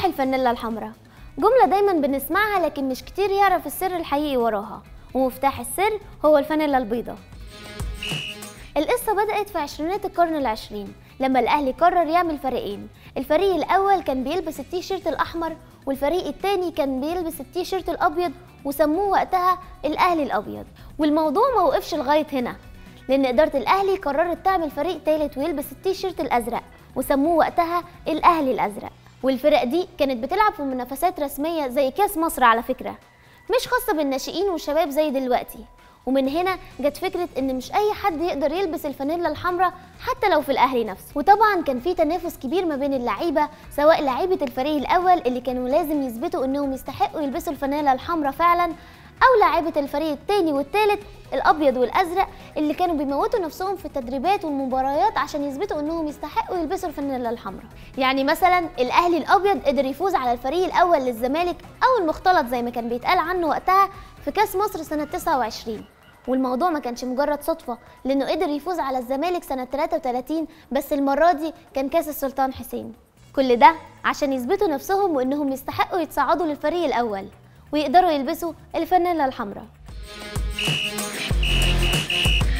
مفتاح الفانيلا الحمراء جملة دايما بنسمعها لكن مش كتير يعرف السر الحقيقي وراها ومفتاح السر هو الفانيلا البيضاء القصة بدأت في عشرينات القرن العشرين لما الأهلي قرر يعمل فريقين الفريق الأول كان بيلبس التيشيرت الأحمر والفريق التاني كان بيلبس التيشيرت الأبيض وسموه وقتها الأهلي الأبيض والموضوع ما وقفش لغاية هنا لأن إدارة الأهلي قررت تعمل فريق تالت ويلبس التيشيرت الأزرق وسموه وقتها الأهلي الأزرق والفرق دي كانت بتلعب في منافسات رسمية زي كاس مصر على فكرة مش خاصة بالناشئين والشباب زي دلوقتي ومن هنا جت فكرة إن مش أي حد يقدر يلبس الفانيلا الحمراء حتى لو في الأهلي نفسه وطبعا كان في تنافس كبير ما بين اللعيبة سواء لعيبة الفريق الأول اللي كانوا لازم يثبتوا إنهم يستحقوا يلبسوا الفانيلا الحمراء فعلا أو لعيبة الفريق التاني والتالت الأبيض والأزرق اللي كانوا بيموتوا نفسهم في التدريبات والمباريات عشان يثبتوا إنهم يستحقوا يلبسوا الفانيلا الحمراء يعني مثلا الأهلي الأبيض قدر يفوز على الفريق الأول للزمالك أو المختلط زي ما كان بيتقال عنه وقتها في كاس مصر سنة 29 والموضوع ما كانش مجرد صدفة لأنه قدر يفوز على الزمالك سنة 33 بس المرة دي كان كاس السلطان حسين كل ده عشان يثبتوا نفسهم وإنهم يستحقوا يتصعدوا للفريق الأول ويقدروا يلبسوا الفانيلا الحمراء